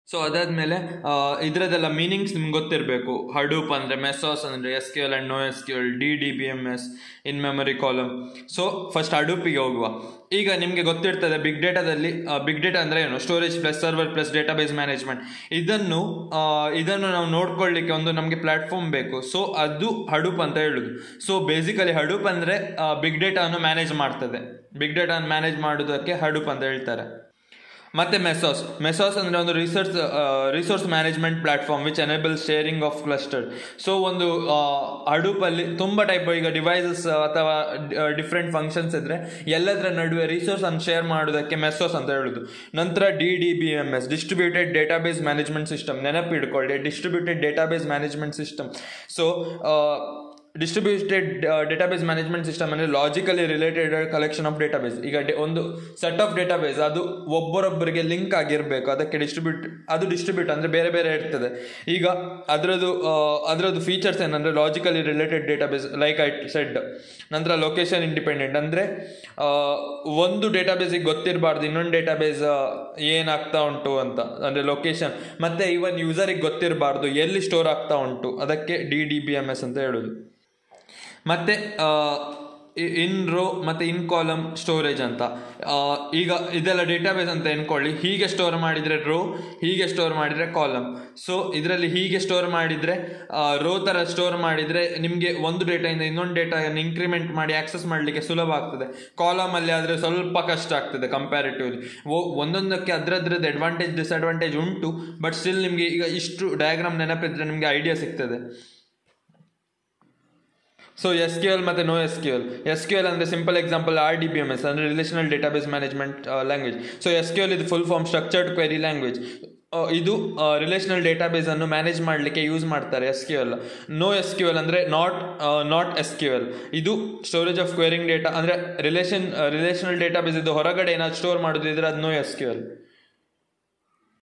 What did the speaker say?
so ಅದಾದ್ಮೇಲೆ ಇದರದೆಲ್ಲ meanings ನಿಮ್ಗೆ ಗೊತ್ತಿರಬೇಕು ಹಡೂಪ್ ಅಂದರೆ ಮೆಸೋಸ್ ಅಂದರೆ S Q L and no S Q L D D B M S in memory column so first ಹಡೂಪಿಗೆ ಹೋಗುವ ಈಗ ನಿಮಗೆ ಗೊತ್ತಿರ್ತದೆ ಬಿಗ್ ಡೇಟಾದಲ್ಲಿ ಬಿಗ್ ಡೇಟಾ ಅಂದರೆ ಏನು storage plus server plus database management ಇದನ್ನು ಆ, ಇದನ್ನು ನಾವು ನೋಡ್ಕೊಳ್ಳಿಕ್ಕೆ ಒಂದು ನಮಗೆ ಪ್ಲಾಟ್ಫಾರ್ಮ್ ಬೇಕು ಸೊ ಅದು ಹಡೂಪ್ ಅಂತ ಹೇಳುದು ಸೊ ಬೇಸಿಕಲಿ ಹಡೂಪ್ ಅಂದರೆ ಬಿಗ್ ಡೇಟಾವನ್ನು ಮ್ಯಾನೇಜ್ ಮಾಡ್ತದೆ ಬಿಗ್ ಡೇಟಾವನ್ನು ಮ್ಯಾನೇಜ್ ಮಾಡೋದಕ್ಕೆ ಹಡೂಪ್ ಅಂತ ಹೇಳ್ತಾರೆ ಮತ್ತೆ ಮೆಸೋಸ್ ಮೆಸೋಸ್ ಅಂದರೆ ಒಂದು research resource management platform which enable sharing of cluster so ಒಂದು ಹಡೂಪಲ್ಲಿ ತುಂಬ ಟೈಪ್ ಈಗ ಡಿವೈಸಸ್ ಅಥವಾ ಡಿಫ್ರೆಂಟ್ ಫಂಕ್ಷನ್ಸ್ ಇದ್ರೆ ಎಲ್ಲದರ ನಡುವೆ ರಿಸೋರ್ಸ್ ಅನ್ನು ಶೇರ್ ಮಾಡೋದಕ್ಕೆ ಮೆಸೋಸ್ ಅಂತ ಹೇಳುದು ನಂತರ D D B M S distributed database management system ನೆನಪಿಡ್ಕೊಳ್ಳಿ distributed database management system so distributed database management system ಅಂದರೆ logically related collection of database ಈಗ ಡೆ- ಒಂದು ಸೆಟ್ ಆಫ್ ಡೇಟಾಬೇಸ್ ಅದು ಒಬ್ಬರೊಬ್ಬರಿಗೆ ಲಿಂಕ್ ಆಗಿರಬೇಕು ಅದಕ್ಕೆ ಡಿಸ್ಟ್ರಿಬ್ಯೂಟ್ ಅದು ಡಿಸ್ಟ್ರಿಬ್ಯೂಟ್ ಅಂದರೆ ಬೇರೆ ಬೇರೆ ಇರ್ತದೆ ಈಗ ಅದರದ್ದು ಅದರದ್ದು ಫೀಚರ್ಸ್ ಏನಂದರೆ logically related database like I said ನಂತರ ಲೊಕೇಶನ್ ಇಂಡಿಪೆಂಡೆಂಟ್ ಅಂದರೆ ಒಂದು ಡೇಟಾಬೇಸಿಗೆ ಗೊತ್ತಿರಬಾರ್ದು ಇನ್ನೊಂದು ಡೇಟಾಬೇಸ್ ಏನಾಗ್ತಾ ಉಂಟು ಅಂತ ಅಂದರೆ ಲೊಕೇಶನ್ ಮತ್ತು ಈವನ್ ಯೂಸರಿಗೆ ಗೊತ್ತಿರಬಾರ್ದು ಎಲ್ಲಿ ಸ್ಟೋರ್ ಆಗ್ತಾ ಉಂಟು ಅದಕ್ಕೆ D D B M S ಅಂತ ಹೇಳೋದು ಮತ್ತೆ ಇನ್ ರೋ ಮತ್ತೆ ಇನ್ ಕಾಲಮ್ ಸ್ಟೋರೇಜ್ ಅಂತ ಆ, ಈಗ ಇದೆಲ್ಲ ಡೇಟಾಬೇಸ್ ಅಂತ ಎನ್ಕೊಳ್ಳಿ ಹೀಗೆ ಸ್ಟೋರ್ ಮಾಡಿದರೆ ರೋ ಹೀಗೆ ಸ್ಟೋರ್ ಮಾಡಿದರೆ ಕಾಲಮ್ ಸೊ ಇದರಲ್ಲಿ ಹೀಗೆ ಸ್ಟೋರ್ ಮಾಡಿದರೆ ರೋ ಥರ ಸ್ಟೋರ್ ಮಾಡಿದರೆ ನಿಮಗೆ ಒಂದು ಡೇಟಾಯಿಂದ ಇನ್ನೊಂದು ಡೇಟಾಯನ್ನು ಇನ್ಕ್ರಿಮೆಂಟ್ ಮಾಡಿ ಆಕ್ಸೆಸ್ ಮಾಡಲಿಕ್ಕೆ ಸುಲಭ ಆಗ್ತದೆ ಕಾಲಮಲ್ಲಿ ಆದರೆ ಸ್ವಲ್ಪ ಕಷ್ಟ ಆಗ್ತದೆ ಕಂಪ್ಯಾರಿಟಿವ್ಲಿ ಒಂದೊಂದಕ್ಕೆ ಅದರದ್ರದ್ದು ಅಡ್ವಾಂಟೇಜ್ ಡಿಸ್ಅಡ್ವಾಂಟೇಜ್ ಉಂಟು ಬಟ್ ಸ್ಟಿಲ್ ನಿಮಗೆ ಈಗ ಇಷ್ಟು ಡಯಾಗ್ರಾಮ್ ನೆನಪಿದ್ರೆ ನಿಮಗೆ ಐಡಿಯಾ ಸಿಗ್ತದೆ ಸೊ ಎಸ್ ಕ್ಯೂ ಎಲ್ ಮತ್ತು no S Q L S Q L ಅಂದರೆ simple example R D B M S ಅಂದರೆ relational database management language so S Q L ಇದು full form structured query language ಇದು relational database ಅನ್ನು manage ಮಾಡಲಿಕ್ಕೆ use ಮಾಡ್ತಾರೆ S Q L no S Q L ಅಂದರೆ not not S Q L ಇದು storage of querying data ಅಂದರೆ relation relational database ಇದು ಹೊರಗಡೆ ಏನಾದ್ರು ಸ್ಟೋರ್ ಮಾಡೋದು ಇದ್ರೆ ಅದು ನೋ ಎಸ್ ಕ್ಯೂ ಎಲ್